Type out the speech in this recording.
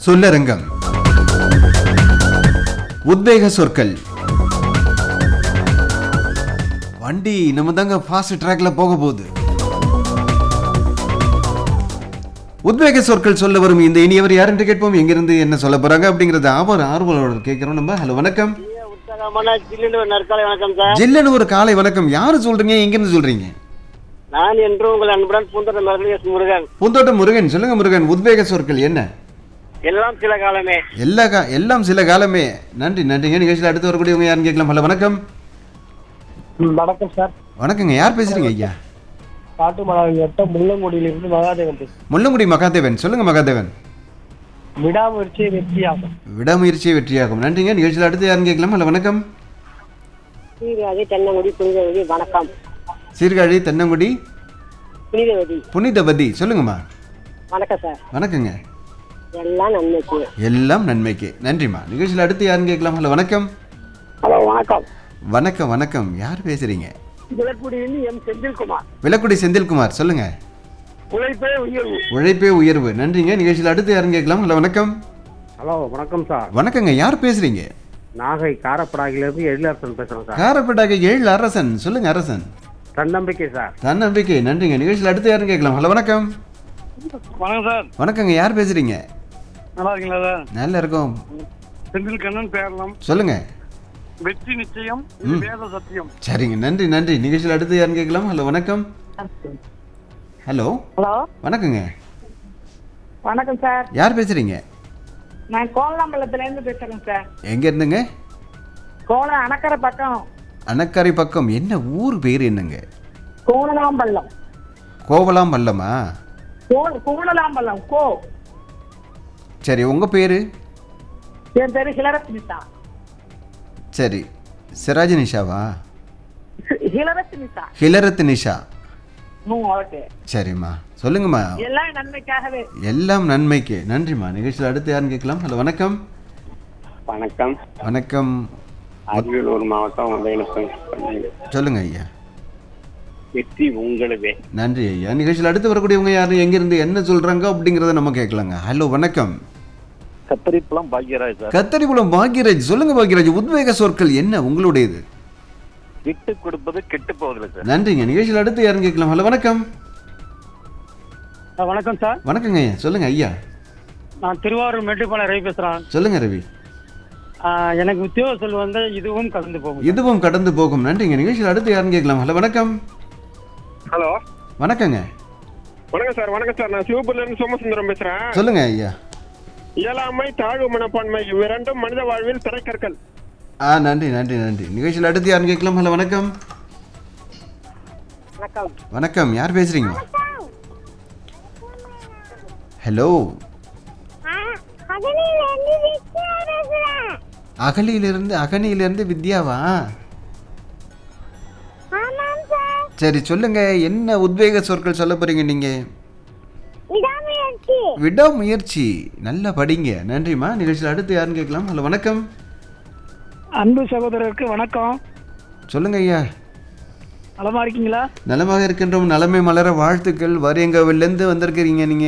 சொல்லரங்கம் உத்வேக சொற்கள் வண்டி நம்ம தாங்க ஃபாஸ்ட் ட்ராக்ல போக போகுது உத்வேக சொற்கள் சொல்ல வரும் இந்த இனியவர் யாருன்னு கேட்போம் எங்கிருந்து என்ன சொல்ல போறாங்க அப்படிங்கறது ஆர்வம் ஆர்வலோட கேட்கிறோம் நம்ம ஹலோ வணக்கம் உற்சாகமான ஜில்லுன்னு ஒரு நற்காலை வணக்கம் சார் ஜில்லன்னு ஒரு காலை வணக்கம் யாரு சொல்றீங்க எங்கிருந்து சொல்றீங்க நான் என்றும் உங்கள் அன்புடன் பூந்தோட்ட மரபு எஸ் முருகன் பூந்தோட்டம் முருகன் சொல்லுங்க முருகன் உத்வேக சொற்கள் என்ன எல்லாம் சில காலமே எல்லா கா எல்லாம் சில காலமே நன்றி நன்றிங்க நிகழ்ச்சியில் அடுத்து வரக்கூடியவங்க யாருன்னு கேட்கலாம் ஹலோ வணக்கம் வணக்கம் சார் வணக்கங்க யார் பேசுறீங்க ஐயா காட்டுமலை வட்டம் முள்ளங்குடியிலிருந்து மகாதேவன் பேசுறேன் முள்ளங்குடி மகாதேவன் சொல்லுங்க மகாதேவன் விடாமுயற்சி வெற்றியாகும் விடாமுயற்சியை வெற்றியாகும் நன்றிங்க நிகழ்ச்சியில் அடுத்து யாருன்னு கேட்கலாம் ஹலோ வணக்கம் சீர்காழி தென்னங்குடி புனிதவதி வணக்கம் சீர்காழி தென்னங்குடி புனிதவதி புனிதபதி சொல்லுங்கம்மா வணக்கம் சார் வணக்கங்க எல்லாம் நன்மைக்கு எல்லாம் நன்மைக்கு நன்றிம்மா நிகழ்ச்சியில் அடுத்து யாருன்னு கேட்கலாம் ஹலோ வணக்கம் ஹலோ வணக்கம் வணக்கம் வணக்கம் யார் பேசுறீங்க விளக்குடியிலிருந்து எம் செந்தில்குமார் விளக்குடி செந்தில்குமார் சொல்லுங்க உழைப்பே உயர்வு உழைப்பே உயர்வு நன்றிங்க நிகழ்ச்சியில் அடுத்து யாருன்னு கேட்கலாம் ஹலோ வணக்கம் ஹலோ வணக்கம் சார் வணக்கங்க யார் பேசுறீங்க நாகை காரப்படாகிலிருந்து எழிலரசன் பேசுகிறேன் சார் காரப்பட்டாக்க ஏழு அரசன் சொல்லுங்க அரசன் தன்னம்பிக்கை சார் தன்னம்பிக்கை நன்றிங்க நிகழ்ச்சியில் அடுத்து யாருன்னு கேட்கலாம் ஹலோ வணக்கம் வணக்கம் சார் வணக்கங்க யார் பேசுறீங்க நல்லா இருக்கீங்களா சார் நல்லா இருக்கும் செந்தில் கண்ணன் பேரலாம் சொல்லுங்க வெற்றி நிச்சயம் ம். வேத சத்தியம் சரிங்க நன்றி நன்றி நிகழ்ச்சியில் அடுத்து யாருன்னு கேட்கலாம் ஹலோ வணக்கம் ஹலோ ஹலோ வணக்கங்க வணக்கம் சார் யார் பேசுறீங்க நான் கோலாம்பலத்துல இருந்து பேசுறேன் சார் எங்க இருந்துங்க கோலம் அணக்கரை பக்கம் அணக்கரை பக்கம் என்ன ஊர் பேர் என்னங்க கோணலாம்பள்ளம் கோவலாம் பல்லமா கோ கோணலாம்பள்ளம் கோ சரி உங்க பேரு என் பேரு ஹிலரத்னிதா சரி சிராஜ் நிஷாவா ஹிலரத்னிதா ஹிலரத் நிஷா ம் ஓகே சரிம்மா சொல்லுங்கம்மா எல்லாம் நன்மைக்காகவே எல்லாம் நன்மைக்கு நன்றிம்மா நிகழ்ச்சியில் அடுத்து யாருன்னு கேட்கலாம் ஹலோ வணக்கம் வணக்கம் வணக்கம் அரியலூர் மாவட்டம் உதயநத்தம் சொல்லுங்க ஐயா வெற்றி உங்களவே நன்றி ஐயா நிகழ்ச்சியில் அடுத்து வரக்கூடியவங்க யாரு எங்கிருந்து என்ன சொல்றாங்க அப்படிங்கறத நம்ம கேட்கலாங்க ஹலோ வணக்கம் கத்தரிப்பழம் பாக்யராஜ் சார் கத்தரிக்குளம் பாக்யராஜ் சொல்லுங்க பாக்யராஜ் உத்வேக சொற்கள் என்ன உங்களுடையது விட்டு கொடுப்பது கெட்டு போவதில்லை சார் நன்றிங்க நிகழ்ச்சியில் அடுத்து யாருன்னு கேட்கலாம் ஹலோ வணக்கம் வணக்கம் சார் வணக்கங்க ஐயா சொல்லுங்க ஐயா நான் திருவாரூர் மேட்டுப்பாளையம் ரவி பேசுறேன் சொல்லுங்க ரவி ஆஹ் எனக்கு உத்தியோக சொல் வந்து இதுவும் கலந்து போகும் இதுவும் கடந்து போகும் நன்றிங்க நிகழ்ச்சியில் அடுத்து யாருன்னு கேட்கலாம் ஹலோ வணக்கம் ஹலோ வணக்கங்க வணக்கம் சார் வணக்கம் சார் நான் சிவபுரில இருந்து சோமசுந்தரம் பேசுறேன் சொல்லுங்க ஐயா இயலாமை தாழ்வு மனப்பான்மை இவ்விரண்டும் மனித வாழ்வில் திரைக்கற்கள் ஆ நன்றி நன்றி நன்றி நிகழ்ச்சியில் அடுத்து யாருன்னு கேட்கலாம் ஹலோ வணக்கம் வணக்கம் வணக்கம் யார் பேசுறீங்க ஹலோ அகலியிலிருந்து அகனியிலிருந்து வித்யாவா சரி சொல்லுங்க என்ன உத்வேக சொற்கள் சொல்ல போறீங்க நீங்க விடாமுயற்சி நல்லா படிங்க நன்றிம்மா நிகழ்ச்சியில் அடுத்து யாருன்னு கேட்கலாம் ஹலோ வணக்கம் அன்பு சகோதரருக்கு வணக்கம் சொல்லுங்க ஐயா நலமா இருக்கீங்களா நலமாக இருக்கின்றோம் நலமை மலர வாழ்த்துக்கள் வரியங்கவிலிருந்து வந்திருக்கிறீங்க நீங்க